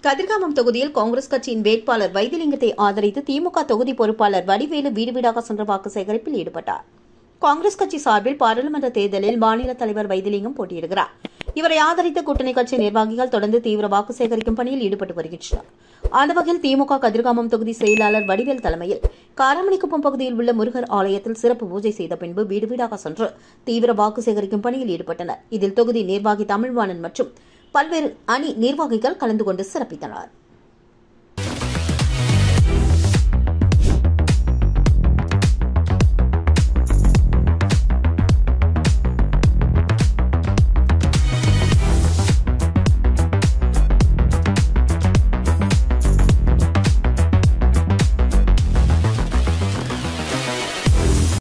கதிர்காமம் தொகுதியில் காங்கிரஸ் கட்சியின் வேட்பாளர் வைத்திலிங்கத்தை ஆதரித்து திமுக தொகுதி பொறுப்பாளர் வடிவேலு வீடு வீடாக சென்ற வாக்கு சேகரிப்பில் ஈடுபட்டார் காங்கிரஸ் கட்சி சார்பில் பாராளுமன்ற தேர்தலில் மாநில தலைவர் வைத்திலிங்கம் போட்டியிடுகிறார் இவரை ஆதரித்த கூட்டணி கட்சி நிர்வாகிகள் தொடர்ந்து தீவிர வாக்கு சேகரிக்கும் பணியில் ஈடுபட்டு வருகின்றனர் அந்த வகையில் திமுக கதிர்காமம் தொகுதி செயலாளர் வடிவேல் தலைமையில் காராமணிக்குப்பம் பகுதியில் உள்ள முருகர் ஆலயத்தில் சிறப்பு பூஜை செய்த பின்பு வீடு வீடாக சென்று தீவிர வாக்கு சேகரிக்கும் பணியில் ஈடுபட்டனர் இதில் தொகுதி நிர்வாகி தமிழ்வாணன் மற்றும் பல்வேறு அணி நிர்வாகிகள் கலந்து கொண்டு சிறப்பித்தனர்